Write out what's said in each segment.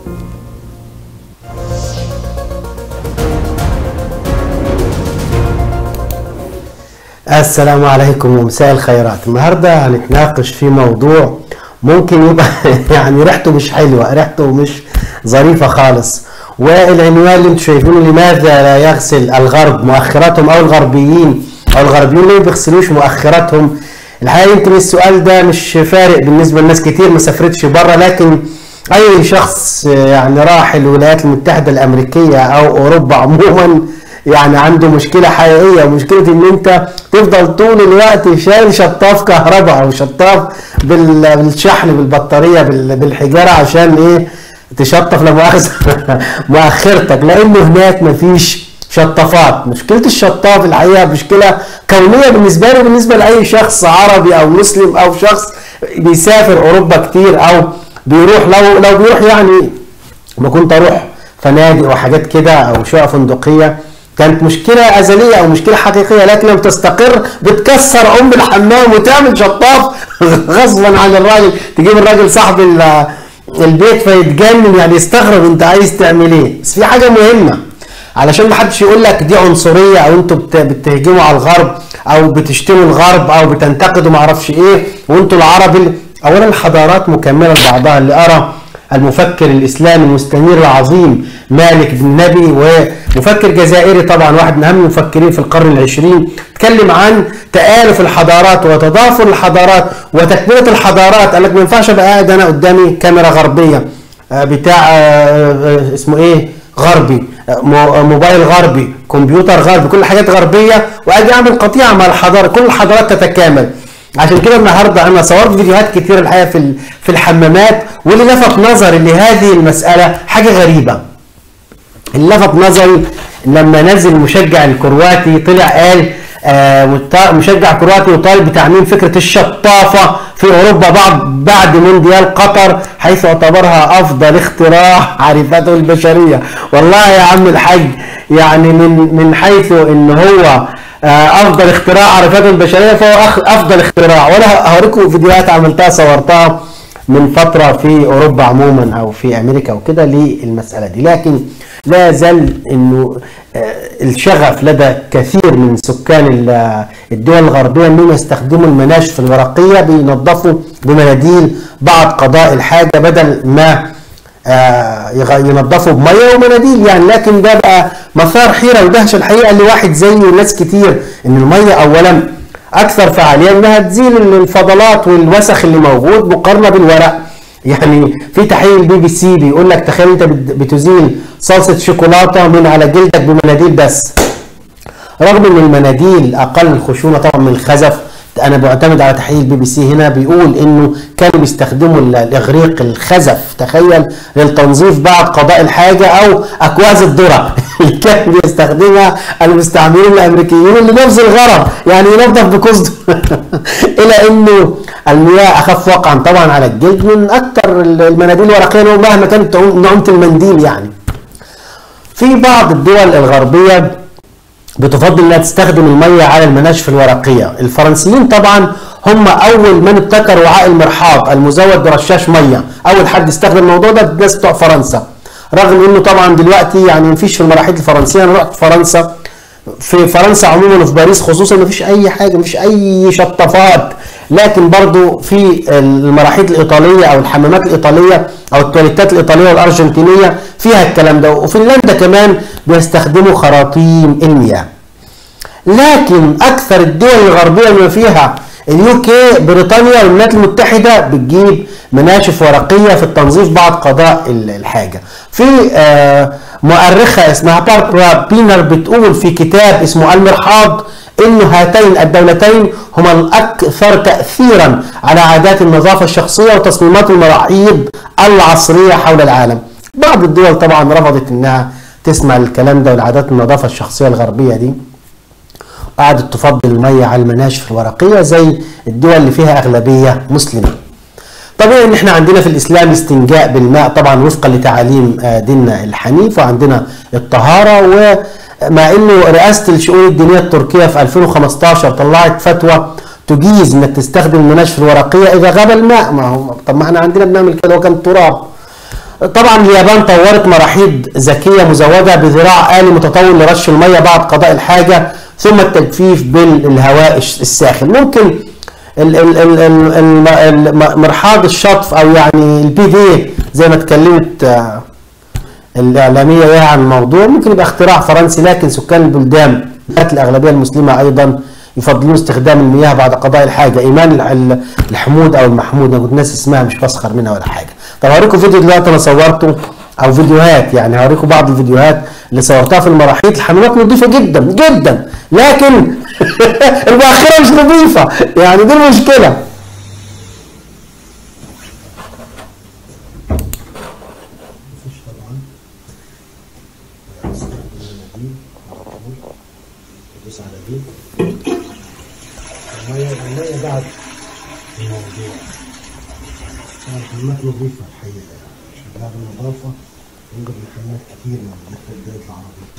السلام عليكم ومساء الخيرات النهارده هنتناقش في موضوع ممكن يبقى يعني ريحته مش حلوه ريحته مش ظريفه خالص والعنوان اللي انتم شايفينه لماذا لا يغسل الغرب مؤخراتهم او الغربيين او الغربيين ليه ما بيغسلوش مؤخراتهم الحقيقه يمكن السؤال ده مش فارق بالنسبه لناس كتير ما سافرتش بره لكن اي شخص يعني راح الولايات المتحده الامريكيه او اوروبا عموما يعني عنده مشكله حقيقيه ومشكله ان انت تفضل طول الوقت شايل شطاف كهرباء او شطاف بال- بالشحن بالبطاريه بال- بالحجاره عشان ايه تشطف لا مؤاخذه مؤخرتك لانه هناك مفيش شطافات مشكله الشطاف الحقيقه مشكله كونيه بالنسبه له بالنسبه لاي شخص عربي او مسلم او شخص بيسافر اوروبا كتير او بيروح لو لو بيروح يعني ما كنت اروح فنادق وحاجات كده او شقق فندقيه كانت مشكلة أزلية أو مشكلة حقيقية لكن لما تستقر بتكسر أم الحمام وتعمل شطاف غصبا عن الراجل تجيب الراجل صاحب ال- البيت فيتجنن يعني يستغرب أنت عايز تعمل إيه بس في حاجة مهمة علشان ما حدش يقول لك دي عنصرية أو أنتوا بت- بتهجموا على الغرب أو بتشتموا الغرب أو بتنتقدوا معرفش إيه وأنتوا العرب اللي- أولا الحضارات مكملة لبعضها اللي أرى المفكر الاسلامي المستنير العظيم مالك بن نبي ومفكر جزائري طبعا واحد من اهم المفكرين في القرن العشرين تكلم عن تآلف الحضارات وتضافر الحضارات وتكملة الحضارات قال لك ما ينفعش ابقى قاعد انا قدامي كاميرا غربية آه، بتاع آه، آه، اسمه ايه غربي آه، مو- موبايل غربي كمبيوتر غربي كل حاجات غربية واجي اعمل قطيعة مع الحضارة كل الحضارات تتكامل عشان كده النهارده انا صورت فيديوهات كتير الحقيقه في ال- في الحمامات واللي لفت نظري لهذه المساله حاجه غريبه اللي لفت نظري لما نزل مشجع الكرواتي طلع قال آه مت- مشجع كرواتي يطالب بتعميم فكره الشطافه في اوروبا بعد بعد مونديال قطر حيث اعتبرها افضل اختراع عرفته البشريه والله يا عم الحاج يعني من من حيث ان هو آه، افضل اختراع عرفته البشريه فهو أخ- افضل اختراع وانا هوريكم فيديوهات عملتها صورتها من فتره في اوروبا عموما او في امريكا وكده للمساله دي لكن لا يزال انه آه، الشغف لدى كثير من سكان ال- الدول الغربيه انهم يستخدموا المناشف الورقيه بينظفوا بمناديل بعد قضاء الحاجه بدل ما آه، يغ- ينظفوا بميه ومناديل يعني لكن ده بقى مثار حيره ودهشه الحقيقه لواحد زي وناس كتير ان الميه اولا اكثر فعاليه انها تزيل الفضلات والوسخ اللي موجود مقارنه بالورق يعني في تحليل البي بي سي بيقول لك تخيل انت بت- بتزيل صلصه شوكولاته من على جلدك بمناديل بس رغم ان المناديل اقل خشونه طبعا من الخزف انا بعتمد على تحليل البي بي سي هنا بيقول انه كانوا بيستخدموا ال- الاغريق الخزف تخيل للتنظيف بعد قضاء الحاجه او اكواز الذره اللي كان بيستخدمها المستعمرين الامريكيين لنفس الغرض يعني ينظف بكوز الى انه المياه اخف وقعا طبعا على الجلد من اكثر المناديل ورقيا ومهما كانت نعومه المنديل يعني في بعض الدول الغربيه بتفضل انها تستخدم الميه على المناشف الورقيه الفرنسيين طبعا هم اول من ابتكروا وعاء المرحاض المزود برشاش ميه اول حد استخدم الموضوع ده الناس بتوع فرنسا رغم انه طبعا دلوقتي يعني مفيش في المراحيض الفرنسيه انا رحت فرنسا في فرنسا عموما وفي باريس خصوصا مفيش اي حاجه مفيش اي شطافات لكن برضو في المراحيض الايطاليه او الحمامات الايطاليه او التواليتات الايطاليه والارجنتينيه فيها الكلام ده وفنلندا كمان بيستخدموا خراطيم المياه لكن اكثر الدول الغربيه بما فيها اليو كي بريطانيا والولايات المتحده بتجيب مناشف ورقيه في التنظيف بعد قضاء ال- الحاجه. في آه، مؤرخه اسمها باربرا بينر بتقول في كتاب اسمه المرحاض انه هاتين الدولتين هما الاكثر تاثيرا على عادات النظافه الشخصيه وتصميمات المراحيض العصريه حول العالم. بعض الدول طبعا رفضت انها تسمع الكلام ده والعادات النظافه الشخصيه الغربيه دي. قعدت تفضل المية على المناشف الورقية زي الدول اللي فيها أغلبية مسلمة طبيعي ان احنا عندنا في الاسلام استنجاء بالماء طبعا وفقا لتعاليم آه، ديننا الحنيف وعندنا الطهارة ومع انه رئاسة الشؤون الدينية التركية في 2015 طلعت فتوى تجيز انك تستخدم المناشف الورقية اذا غاب الماء ما هو طب ما احنا عندنا بنعمل كده وكان تراب طبعا اليابان طورت مراحيض ذكيه مزوده بذراع آلي متطور لرش الميه بعد قضاء الحاجه ثم التجفيف بالهواء الساخن ممكن ال- ال- ال- ال- الم- الم- مرحاض الشطف او يعني البي في زي ما اتكلمت آه، الاعلاميه يعني عن الموضوع ممكن يبقى اختراع فرنسي لكن سكان البلدان الاغلبيه المسلمه ايضا يفضلون استخدام المياه بعد قضاء الحاجه ايمان الح- الحمود او المحمود انا كنت ناسي اسمها مش بسخر منها ولا حاجه طب هوريكم فيديو دلوقتي انا صورته او فيديوهات يعني هوريكم بعض الفيديوهات اللي صورتها في المراحيض الحمامات نظيفه جدا جدا لكن المؤخره مش نظيفه يعني دي المشكله مفيش طبعا ادوس على دي الميه الميه بعد الموضوع طبعا الحمامات نظيفه الحقيقه يعني عشان بعد النظافه يوجد محلات كتير من البلدات العربيه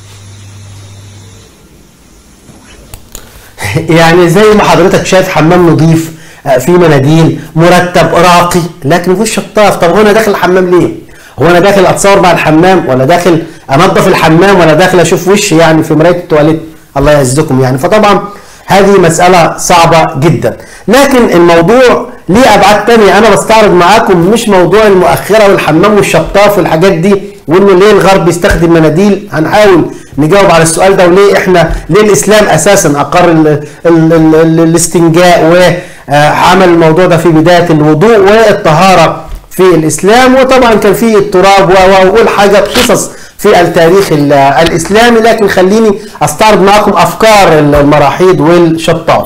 يعني زي ما حضرتك شايف حمام نظيف آه، فيه مناديل مرتب راقي لكن مفيش شطاف طب هو انا داخل الحمام ليه؟ هو انا داخل اتصور مع الحمام ولا داخل انظف الحمام ولا داخل اشوف وشي يعني في مرايه التواليت الله يعزكم يعني فطبعا هذه مسألة صعبة جدا لكن الموضوع ليه أبعاد تانية أنا بستعرض معاكم مش موضوع المؤخرة والحمام والشطاف والحاجات دي وإنه ليه الغرب بيستخدم مناديل هنحاول نجاوب على السؤال ده وليه إحنا ليه الإسلام أساسا أقر ال ال ال ال الاستنجاء وعمل الموضوع ده في بداية الوضوء والطهارة في الإسلام وطبعا كان في التراب و- وأقول حاجة قصص في التاريخ ال- الإسلامي لكن خليني أستعرض معكم أفكار المراحيض والشطاف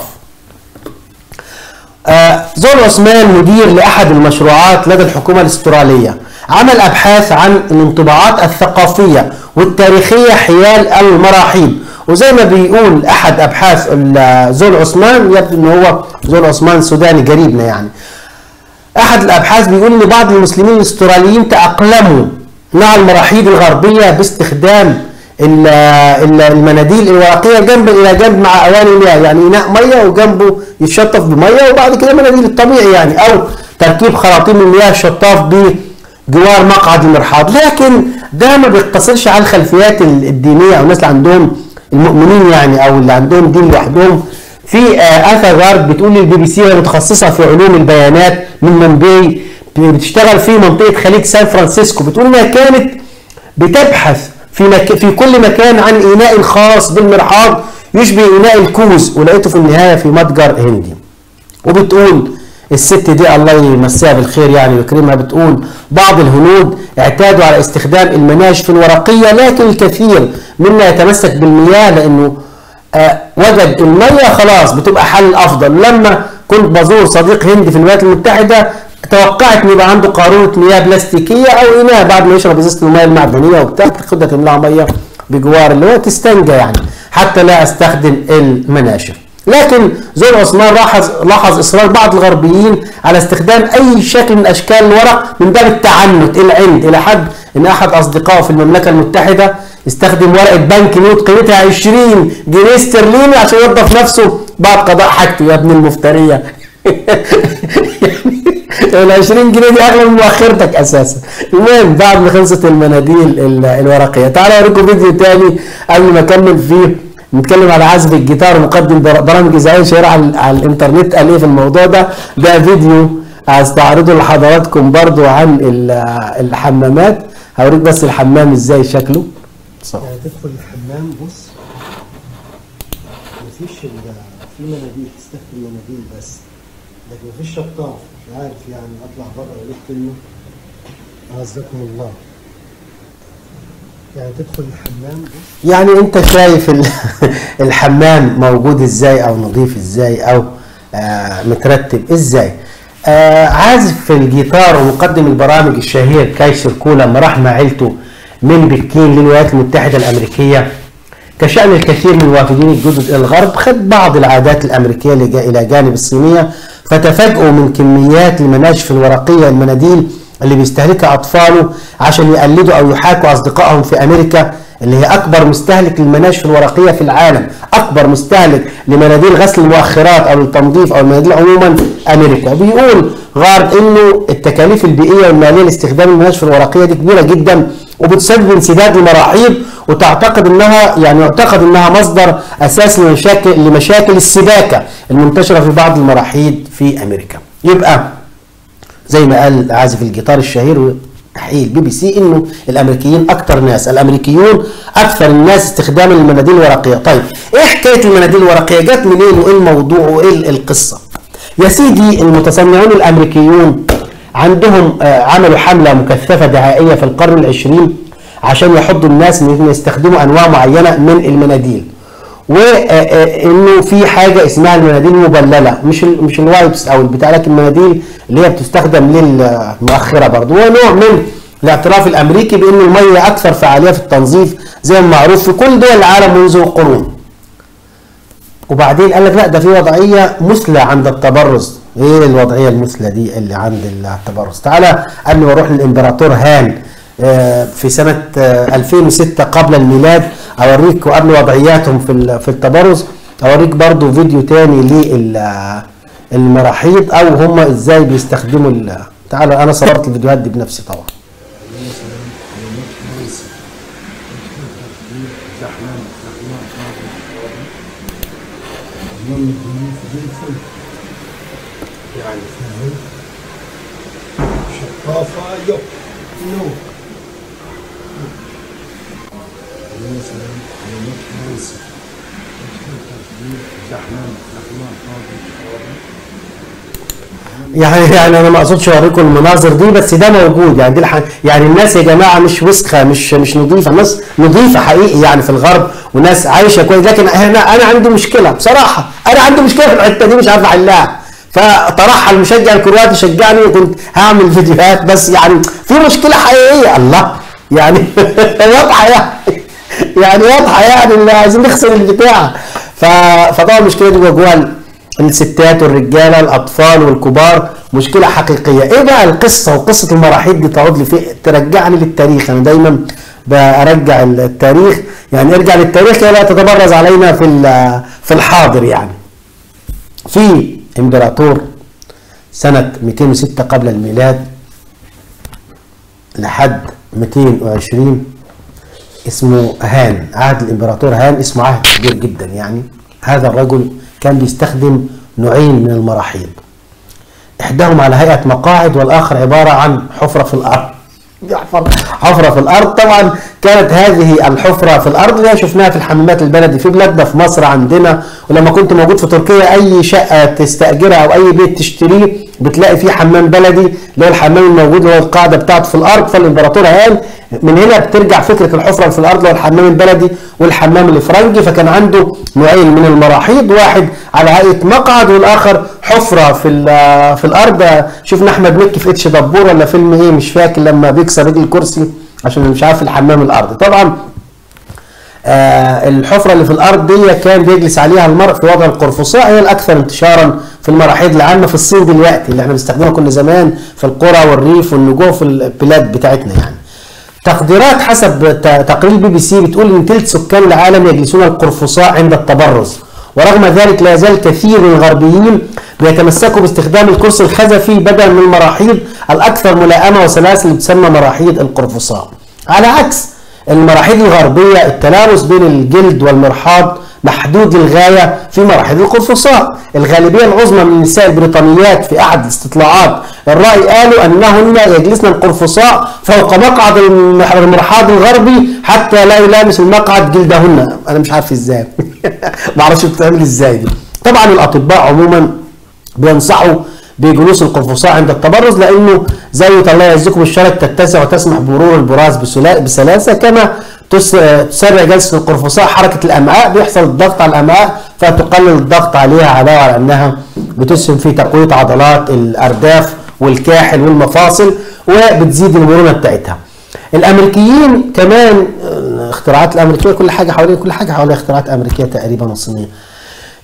آه، زول عثمان مدير لأحد المشروعات لدى الحكومة الأسترالية عمل أبحاث عن الانطباعات الثقافية والتاريخية حيال المراحيض وزي ما بيقول أحد أبحاث ال- زول عثمان يبدو أنه هو زول عثمان سوداني قريبنا يعني احد الابحاث بيقول ان بعض المسلمين الاستراليين تاقلموا مع المراحيض الغربيه باستخدام ال- ال- المناديل الورقيه جنب الى جنب مع اواني المياه يعني اناء ميه وجنبه يتشطف بميه وبعد كده مناديل الطبيعي يعني او تركيب خراطيم المياه الشطاف بجوار مقعد المرحاض لكن ده ما بيقتصرش على الخلفيات الدينيه او الناس اللي عندهم المؤمنين يعني او اللي عندهم دين لوحدهم في آه، اثر غارب بتقول البي بي سي وهي متخصصه في علوم البيانات من مومباي بتشتغل في منطقه خليج سان فرانسيسكو بتقول انها كانت بتبحث في مك... في كل مكان عن اناء خاص بالمرحاض يشبه اناء الكوز ولقيته في النهايه في متجر هندي وبتقول الست دي الله يمسيها بالخير يعني ويكرمها بتقول بعض الهنود اعتادوا على استخدام المناشف الورقية لكن الكثير منا يتمسك بالمياه لأنه آه وجد المية خلاص بتبقى حل أفضل لما كنت بزور صديق هندي في الولايات المتحدة توقعت ان يبقى عنده قارورة مياه بلاستيكية أو إناء بعد ما يشرب إزازة المياه المعدنية وبتاع تاخدها تملاها مية بجوار اللي هو تستنجى يعني حتى لا أستخدم المناشف لكن زول عثمان لاحظ لاحظ اصرار بعض الغربيين على استخدام اي شكل من اشكال الورق من باب التعنت العند الى حد ان احد اصدقائه في المملكه المتحده استخدم ورقه بنك نوت قيمتها 20 جنيه استرليني عشان يوظف نفسه بعد قضاء حاجته يا ابن المفتريه ال 20 جنيه دي اغلى من مؤخرتك اساسا المهم بعد ما خلصت المناديل ال- الورقيه تعالوا اوريكم فيديو تاني قبل ما اكمل فيه نتكلم على عزف الجيتار ومقدم بر- برامج اذاعيه شهيره على, على الانترنت قال ايه في الموضوع ده ده فيديو هستعرضه لحضراتكم برضو عن ال- الحمامات هوريك بس الحمام ازاي شكله يعني تدخل الحمام بص مفيش في مناديل تستخدم مناديل بس لكن مفيش شطاف مش عارف يعني اطلع بره اقول كلمه اعزكم الله يعني تدخل الحمام يعني انت شايف ال- الحمام موجود ازاي او نظيف ازاي او آه مترتب ازاي آه عازف الجيتار ومقدم البرامج الشهير كايسر كولا لما راح مع عيلته من بكين للولايات المتحدة الأمريكية كشأن الكثير من الوافدين الجدد إلى الغرب خد بعض العادات الأمريكية لجا- إلى جانب الصينية فتفاجئوا من كميات المناشف الورقية المناديل اللي بيستهلكها أطفاله عشان يقلدوا أو يحاكوا أصدقائهم في أمريكا اللي هي اكبر مستهلك للمناشف الورقيه في العالم اكبر مستهلك لمناديل غسل المؤخرات او التنظيف او المناديل عموما امريكا بيقول غارد انه التكاليف البيئيه والماليه لاستخدام المناشف الورقيه دي كبيره جدا وبتسبب انسداد المراحيض وتعتقد انها يعني يعتقد انها مصدر اساس لمشاكل لمشاكل السباكه المنتشره في بعض المراحيض في امريكا يبقى زي ما قال عازف الجيتار الشهير تحقيق البي بي سي انه الامريكيين اكثر ناس الامريكيون اكثر الناس استخداما للمناديل الورقيه طيب ايه حكايه المناديل الورقيه جت منين وايه الموضوع وايه القصه يا سيدي المتصنعون الامريكيون عندهم عملوا حمله مكثفه دعائيه في القرن العشرين عشان يحضوا الناس ان يستخدموا انواع معينه من المناديل وانه في حاجه اسمها المناديل المبلله مش ال مش الوايبس او البتاع لكن المناديل اللي هي بتستخدم للمؤخره برضه هو نوع من الاعتراف الامريكي بان الميه اكثر فعاليه في التنظيف زي ما معروف في كل دول العالم منذ قرون وبعدين قال لك لا ده في وضعيه مثلى عند التبرز ايه الوضعيه المثلى دي اللي عند التبرز تعالى قبل ما اروح للامبراطور هان في سنة 2006 قبل الميلاد اوريك قبل وضعياتهم في في التبرز اوريك برضو فيديو تاني للمراحيض او هم ازاي بيستخدموا تعالى انا صورت الفيديوهات دي بنفسي طبعا يعني شفافة يو نو مثلا علامات نانسي زحمان يعني يعني انا ما اقصدش اوريكم المناظر دي بس ده موجود يعني دي الح... يعني الناس يا جماعه مش وسخه مش مش نظيفه الناس نظيفه حقيقي يعني في الغرب وناس عايشه كويس لكن انا انا عندي مشكله بصراحه انا عندي مشكله في الحته دي مش عارف احلها فطرحها المشجع الكرواتي شجعني وكنت هعمل فيديوهات بس يعني في مشكله حقيقيه الله يعني واضحه يعني يعني واضحه يعني اللي عايزين نغسل البتاع فطبعا المشكله دي جواها الستات والرجاله الاطفال والكبار مشكله حقيقيه ايه بقى القصه وقصه المراحيض دي تعود لي في ترجعني للتاريخ انا دايما برجع التاريخ يعني ارجع للتاريخ لا تتبرز علينا في في الحاضر يعني في امبراطور سنة 206 قبل الميلاد لحد 220 اسمه هان عهد الامبراطور هان اسمه عهد كبير جدا يعني هذا الرجل كان بيستخدم نوعين من المراحيض احداهما على هيئه مقاعد والاخر عباره عن حفره في الارض حفره في الارض طبعا كانت هذه الحفره في الارض اللي شفناها في الحمامات البلدي في بلادنا في مصر عندنا ولما كنت موجود في تركيا اي شقه تستاجرها او اي بيت تشتريه بتلاقي فيه حمام بلدي اللي هو الحمام الموجود اللي هو القاعده بتاعته في الارض فالامبراطور هان من هنا بترجع فكره الحفره في الارض اللي هو الحمام البلدي والحمام الافرنجي فكان عنده نوعين من المراحيض واحد على هيئه مقعد والاخر حفره في في الارض شفنا احمد مكي في اتش دبور ولا فيلم ايه مش فاكر لما بيكسر رجل الكرسي عشان مش عارف الحمام الارضي طبعا آه الحفره اللي في الارض دي كان بيجلس عليها المرء في وضع القرفصاء هي الاكثر انتشارا في المراحيض العامه في الصين دلوقتي اللي احنا بنستخدمها كل زمان في القرى والريف والنجوع في البلاد بتاعتنا يعني تقديرات حسب تقرير بي بي سي بتقول ان ثلث سكان العالم يجلسون القرفصاء عند التبرز ورغم ذلك لا يزال كثير من الغربيين بيتمسكوا باستخدام الكرسي الخزفي بدلا من المراحيض الاكثر ملائمه وسلاسه اللي تسمى مراحيض القرفصاء. على عكس المراحيض الغربيه التلامس بين الجلد والمرحاض محدود للغايه في مراحيض القرفصاء، الغالبيه العظمى من النساء البريطانيات في احد الاستطلاعات الراي قالوا انهن يجلسن القرفصاء فوق مقعد المرحاض الغربي حتى لا يلامس المقعد جلدهن، انا مش عارف ازاي. ما اعرفش بتتعمل ازاي دي. طبعا الاطباء عموما بينصحوا بجلوس القرفصاء عند التبرز لانه زاويه الله يعزكم الشرج تتسع وتسمح بمرور البراز بسلاسه كما تسرع جلسه القرفصاء حركه الامعاء بيحصل الضغط على الامعاء فتقلل الضغط عليها علاوه على انها بتسهم في تقويه عضلات الارداف والكاحل والمفاصل وبتزيد المرونه بتاعتها. الامريكيين كمان الاختراعات الامريكيه كل حاجه حوالين كل حاجه حوالين اختراعات امريكيه تقريبا وصينيه.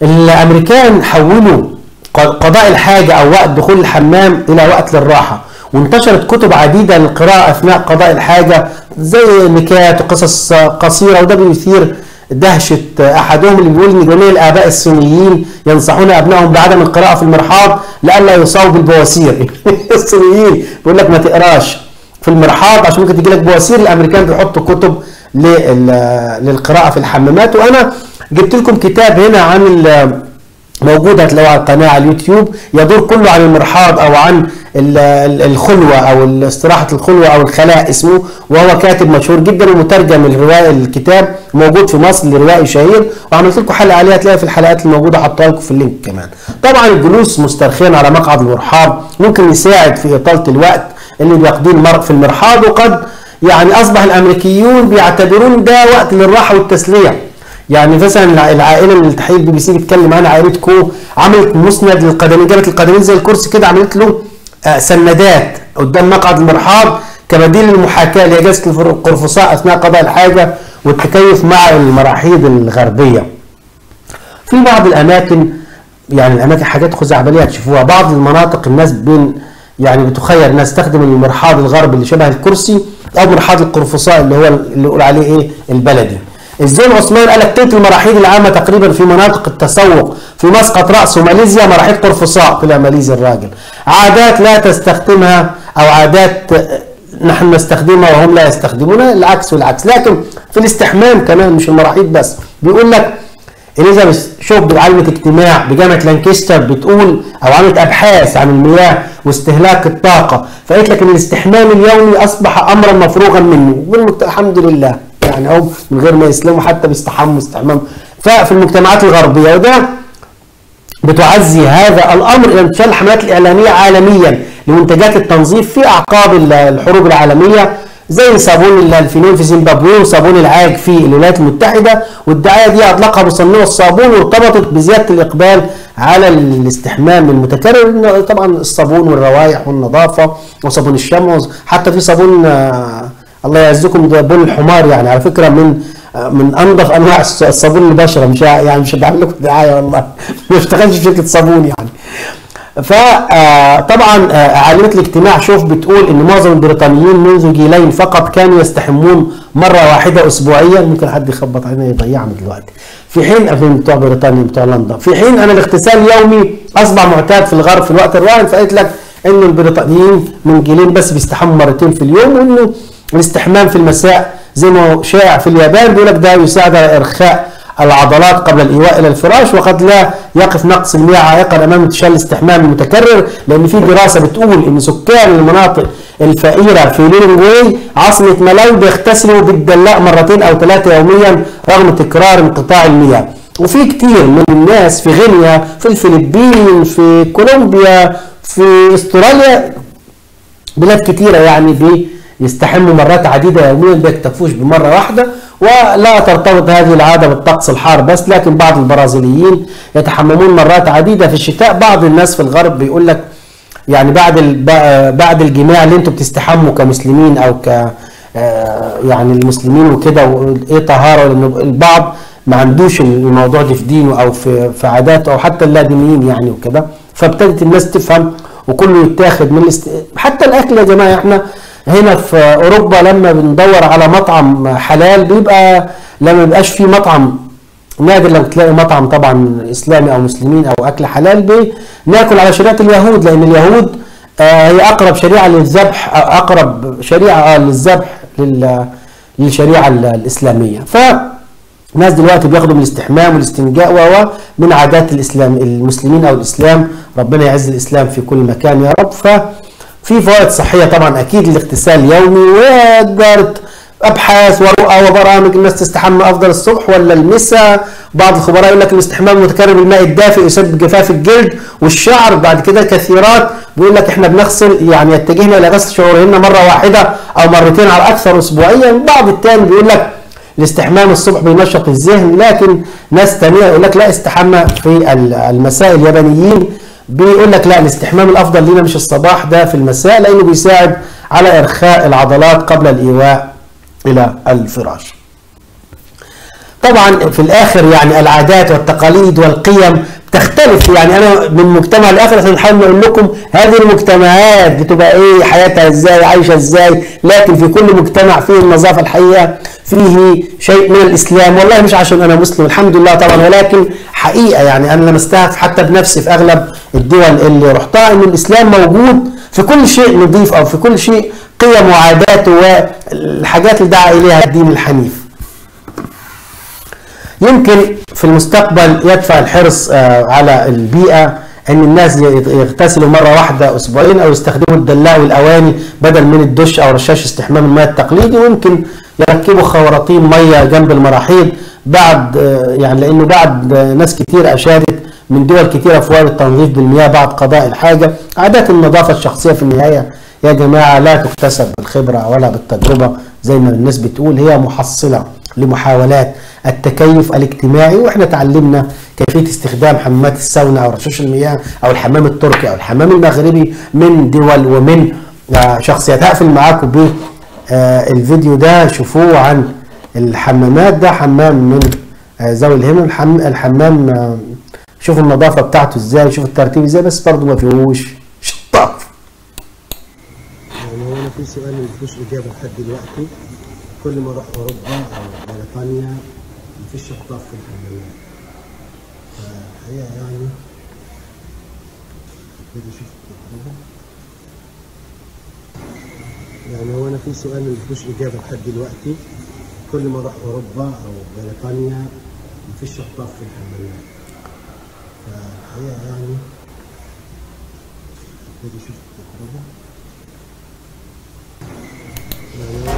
الامريكان حولوا قضاء الحاجه او وقت دخول الحمام الى وقت للراحه وانتشرت كتب عديدة للقراءة أثناء قضاء الحاجة زي نكات وقصص قصيرة وده بيثير دهشة أحدهم اللي بيقول إن جميع الآباء السنيين ينصحون أبنائهم بعدم القراءة في المرحاض لئلا يصابوا بالبواسير السنيين بيقول لك ما تقراش في المرحاض عشان ممكن تجي لك بواسير الأمريكان بيحطوا كتب لل- للقراءة في الحمامات وأنا جبت لكم كتاب هنا عن ال- موجود هتلاقوه على القناه على اليوتيوب يدور كله عن المرحاض او عن ال- ال- الخلوه او استراحه الخلوه او الخلاء اسمه وهو كاتب مشهور جدا ومترجم الروايه الكتاب موجود في مصر لروائي شهير وعملت لكم حلقه عليه هتلاقيها في الحلقات الموجوده حاطها لكم في اللينك كمان. طبعا الجلوس مسترخيا على مقعد المرحاض ممكن يساعد في اطاله الوقت اللي بيقضيه المرء في المرحاض وقد يعني اصبح الامريكيون بيعتبرون ده وقت للراحه والتسليه. يعني مثلا العائله اللي تحقيق البي بي سي بيتكلم عنها عائله كو عملت مسند للقدمين جابت القدمين زي الكرسي كده عملت له آه، سندات قدام مقعد المرحاض كبديل للمحاكاه لإجازة القرفصاء اثناء قضاء الحاجه والتكيف مع المراحيض الغربيه. في بعض الاماكن يعني الاماكن حاجات خزعبليه هتشوفوها بعض المناطق الناس بين يعني بتخير الناس تستخدم المرحاض الغربي اللي شبه الكرسي او مرحاض القرفصاء اللي هو اللي يقول عليه ايه البلدي الزين عثمان قال لك تلت المراحيض العامه تقريبا في مناطق التسوق في مسقط راس وماليزيا مراحيض قرفصاء طلع ماليزيا الراجل عادات لا تستخدمها او عادات نحن نستخدمها وهم لا يستخدمونها العكس والعكس لكن في الاستحمام كمان مش المراحيض بس بيقول لك اليزابيث شوب عالمة اجتماع بجامعة لانكستر بتقول او عملت ابحاث عن المياه واستهلاك الطاقة فقالت لك ان الاستحمام اليومي اصبح امرا مفروغا منه والمجت- الحمد لله يعني هم من غير ما يسلموا حتى بيستحموا استحمام ففي المجتمعات الغربية وده بتعزي هذا الامر الى انتشار الحملات الاعلاميه عالميا لمنتجات التنظيف في اعقاب ال- الحروب العالميه زي صابون الفينول في زيمبابوي وصابون العاج في الولايات المتحده والدعايه دي اطلقها مصنعو الصابون وارتبطت بزياده الاقبال على الاستحمام المتكرر إنه طبعا الصابون والروائح والنظافه وصابون الشمع حتى في صابون آه، الله يعزكم ده بول الحمار يعني على فكره من آه، من انظف انواع الص- الصابون للبشره مش ه- يعني مش بعمل لكم دعايه والله ما بشتغلش في شركه صابون يعني فطبعا عالمة الاجتماع شوف بتقول ان معظم البريطانيين منذ جيلين فقط كانوا يستحمون مرة واحدة اسبوعيا ممكن حد يخبط علينا يضيعنا دلوقتي في حين أفهم بتوع بريطانيا بتوع لندن في حين ان الاغتسال اليومي اصبح معتاد في الغرب في الوقت الراهن فقالت لك ان البريطانيين من جيلين بس بيستحموا مرتين في اليوم وانه الاستحمام في المساء زي ما هو شائع في اليابان بيقول لك ده يساعد على ارخاء العضلات قبل الايواء الى الفراش وقد لا يقف نقص المياه عائقا امام انتشار الاستحمام المتكرر لان في دراسه بتقول ان سكان المناطق الفقيره في ليلينغواي عاصمه ملاوي بيغتسلوا بالدلاء مرتين او ثلاثه يوميا رغم تكرار انقطاع المياه وفي كتير من الناس في غينيا في الفلبين في كولومبيا في استراليا بلاد كتيرة يعني بيستحموا مرات عديدة يوميا بيكتفوش بمرة واحدة ولا ترتبط هذه العادة بالطقس الحار بس لكن بعض البرازيليين يتحممون مرات عديدة في الشتاء بعض الناس في الغرب بيقول لك يعني بعد ال- ب- بعد الجماع اللي انتم بتستحموا كمسلمين او ك آه، يعني المسلمين وكده وايه طهاره لان البعض ما عندوش الموضوع ده في دينه او في في عاداته او حتى اللادينيين يعني وكده فابتدت الناس تفهم وكله يتاخد من الاست... حتى الاكل يا جماعه احنا هنا في اوروبا لما بندور على مطعم حلال بيبقى لما بيبقاش في مطعم نادر لو تلاقي مطعم طبعا اسلامي او مسلمين او اكل حلال بناكل على شريعه اليهود لان اليهود آه، هي اقرب شريعه للذبح آه، اقرب شريعه آه، للذبح لل- للشريعه ال- الاسلاميه ف ناس دلوقتي بياخدوا من الاستحمام والاستنجاء و من عادات الاسلام المسلمين او الاسلام ربنا يعز الاسلام في كل مكان يا رب ففي فوائد صحيه طبعا اكيد للاغتسال يومي ودارت ابحاث ورؤى وبرامج الناس تستحمى افضل الصبح ولا المساء بعض الخبراء يقول لك الاستحمام المتكرر بالماء الدافئ يسبب جفاف الجلد والشعر بعد كده كثيرات بيقول لك احنا بنغسل يعني يتجهنا الى غسل شعورهن مره واحده او مرتين على الاكثر اسبوعيا بعض التاني بيقول لك الاستحمام الصبح بينشط الذهن لكن ناس تانية يقول لك لا استحمى في ال- المساء اليابانيين بيقول لك لا الاستحمام الافضل لينا مش الصباح ده في المساء لانه بيساعد على ارخاء العضلات قبل الايواء الى الفراش. طبعا في الاخر يعني العادات والتقاليد والقيم تختلف يعني انا من مجتمع لاخر عشان نحاول نقول لكم هذه المجتمعات بتبقى ايه حياتها ازاي عايشه ازاي لكن في كل مجتمع فيه النظافه الحقيقه فيه شيء من الاسلام والله مش عشان انا مسلم الحمد لله طبعا ولكن حقيقه يعني انا لمستها حتى بنفسي في اغلب الدول اللي رحتها ان الاسلام موجود في كل شيء نظيف او في كل شيء قيم وعادات والحاجات اللي دعا اليها الدين الحنيف يمكن في المستقبل يدفع الحرص آه، على البيئة ان الناس يغتسلوا مرة واحدة اسبوعين او يستخدموا الدلاء والاواني بدل من الدش او رشاش استحمام الماء التقليدي ويمكن يركبوا خوراطين مية جنب المراحيض بعد آه، يعني لانه بعد آه، ناس كتير اشادت من دول كتيرة في وارد التنظيف بالمياه بعد قضاء الحاجة عادات النظافة الشخصية في النهاية يا جماعة لا تكتسب بالخبرة ولا بالتجربة زي ما الناس بتقول هي محصلة لمحاولات التكيف الاجتماعي واحنا تعلمنا كيفيه استخدام حمامات الساونا او رشاش المياه او الحمام التركي او الحمام المغربي من دول ومن آه، شخصيات هقفل معاكم ب آه، الفيديو ده شوفوه عن الحمامات ده حمام من آه، ذوي الهمم الحم- الحمام آه، شوفوا النظافه بتاعته ازاي شوفوا الترتيب ازاي بس برضه ما فيهوش شطاف يعني هو انا في سؤال مفيش اجابه لحد دلوقتي كل ما اروح اوروبا او بريطانيا مفيش شطاف في الحمامات فهي يعني بدي اشوف التجربة. يعني هو انا في سؤال مفيش اجابه لحد دلوقتي كل ما اروح اوروبا او بريطانيا مفيش شطاف في الحمامات فهي يعني بدي اشوف التجربة. يعني